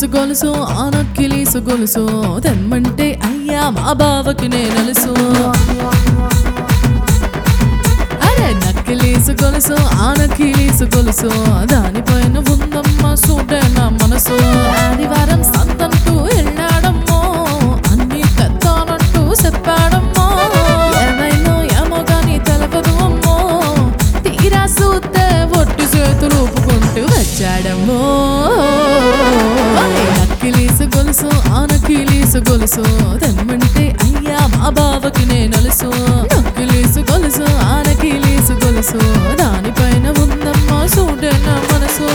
గొలుసు ఆ నక్కిలీసు గొలుసు తెమ్మంటే అయ్యా మా బావకి నేనలుసు అరే నక్కిలీసు గొలుసు ఆ నక్కిలీసు గొలుసు దానిపైన ఉందమ్మా చూడే నా మనసు ఆదివారం సంతంటూ వెళ్ళాడమ్మో అన్ని తెత్తానంటూ చెప్పాడమ్మో ఏమైనా ఏమో గాని తెలపదు అమ్మో తీరా చూస్తే ఒట్టి చేతులు ఊపుకుంటూ వచ్చాడమ్మో నక్కిలీసు గొలుసు ఆ నక్కిలీసు గొలుసు తెమ్మంటే అయ్యా మా బావకి నేనలుసు నక్కిలీసు గొలుసు ఆ నక్కిలీసు గొలుసు దానిపైన ఉందమ్మా చూడే నా మనసు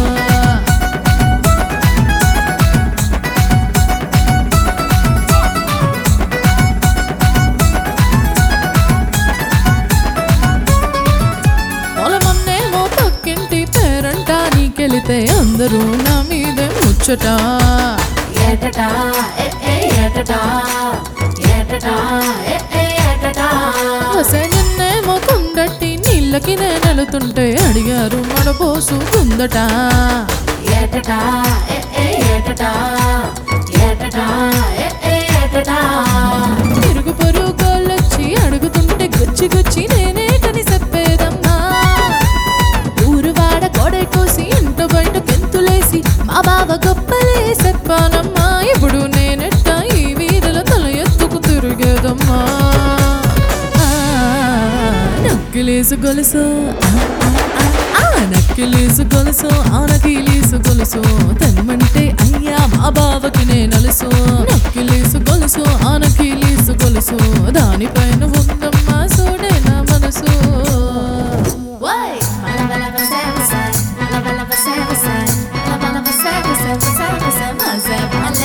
పొలమన్నేమో పక్కింటి పేరంట నీకెళితే అందరూ నా మీదే ముచ్చట ఏటటా ఏ ఏ ఏటటా ఏటటా ఏ ఏ ఏటటా వసే నిన్నేమో కుండట్టి నీళ్ళకి నేనెలుతుంటే అడిగారు మడపోసు కుందట ఏటటా ఏ ఏ ఏటటా ఏటటా ఏ ఏ ఏటటా తిరుగు పొరుగు కోళ్ళొచ్చి అడుగుతుంటే గుచ్చి గుచ్చి నేనేటని చెప్పేదమ్మా ఊరు వాడ కొడై కోసి ఇంట బయట గెంతులేసి మా బావ గొప్పలే చెప్పానమ్మా ఇప్పుడు నేనెట్ట ఈ వీధిలో తల ఎత్తుకు తిరిగేదమ్మా ఆ, నక్కిలేసు గొలుసు ఆ, ఆ, ఆ, ఆ, నక్కిలేసు గొలుసు ఆనకిలేసు గొలుసు తెమ్మంటే అయ్యా మా బావకి నేనలుసు నక్కిలేసు గొలుసు ఆనకిలేసు గొలుసు దానిపైన ఉందమ్మా చూడే నా మనసు Why? Malabalaba savasa, malabalaba savasa, malabalaba savasa, savasa, mazabale.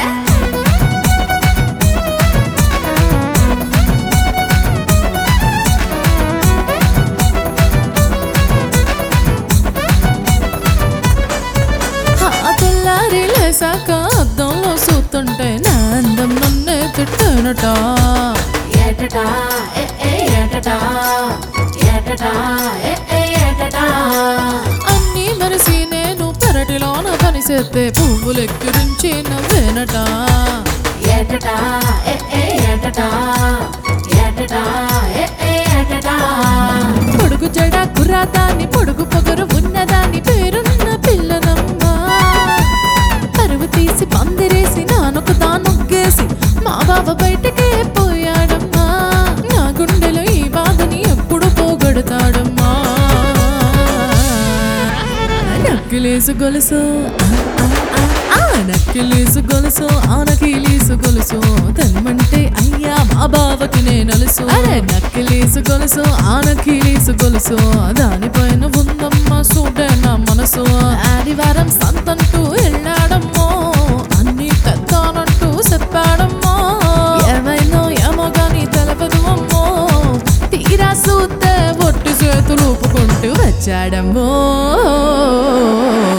ఆ తెల్లారి లేసాక అద్దంలో చూస్తుంటే నా అందం నన్నే తిట్టనట ఏటటా ఏ ఏ ఏటటా ఏటటా ఏ ఏ ఏటటా అన్నీ మరిసి నేను పెరటిలోన పనిచేస్తే పువ్వులెక్కిరించి నవ్వేనట ఏటటా ఏ ఏ ఏటటా ఏటటా ఏ ఏ ఏటటా పొడుగు జడ కుర్రాదాన్ని పొడుగు పొగరు ఉన్నదాన్ని పేరున్న పిల్లనమ్మా పరువు తీసి పందిరేసి నానొక దానొగ్గేసి మా బావ బయటకే పోయాడమ్మా నా గుండెలో ఈ బాధని ఎప్పుడు పోగొడతాడమ్మా నక్కిలేసు గొలుసు ఆ, ఆ, ఆ, ఆ, నక్కిలేసు గొలుసు ఆనకిలేసు గొలుసు తెమ్మంటే అయ్యా మా బావకి నేనలుసు అరే నక్కిలేసు గొలుసు ఆనకిలేసు గొలుసు దానిపైన ఉందమ్మా చూడే నా మనసు ఆదివారం సంతంటూ వెళ్ళాడమ్మో అన్ని తెత్తానంటూ చెప్పాడమ్మో ఏమైనా ఏమో గాని తెలపదు అమ్మో తీరా చూస్తే ఒట్టి చేతులు ఊపుకుంటూ వచ్చాడమ్మో